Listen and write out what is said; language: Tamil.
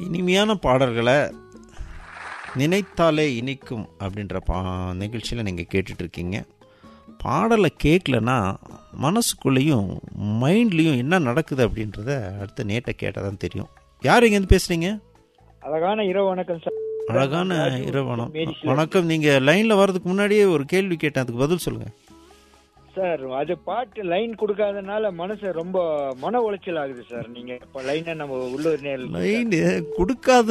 இனிமையான பாடல்களை நினைத்தாலே இனிக்கும் அப்படின்ற பா நிகழ்ச்சியில் நீங்கள் கேட்டுட்ருக்கீங்க பாடலை கேட்கலன்னா மனசுக்குள்ளேயும் மைண்ட்லேயும் என்ன நடக்குது அப்படின்றத அடுத்த நேட்டை கேட்டால் தான் தெரியும் யார் இங்கேருந்து பேசுகிறீங்க அழகான இரவு வணக்கம் சார் அழகான இரவணம் வணக்கம் நீங்கள் லைனில் வர்றதுக்கு முன்னாடியே ஒரு கேள்வி கேட்டேன் அதுக்கு பதில் சொல்லுங்கள் சார் அது பாட்டு லைன் கொடுக்காதனால மனசு ரொம்ப மன உளைச்சல் ஆகுது சார் நீங்க இப்ப லைனை நம்ம உள்ளூர் நேரில் லைன் கொடுக்காத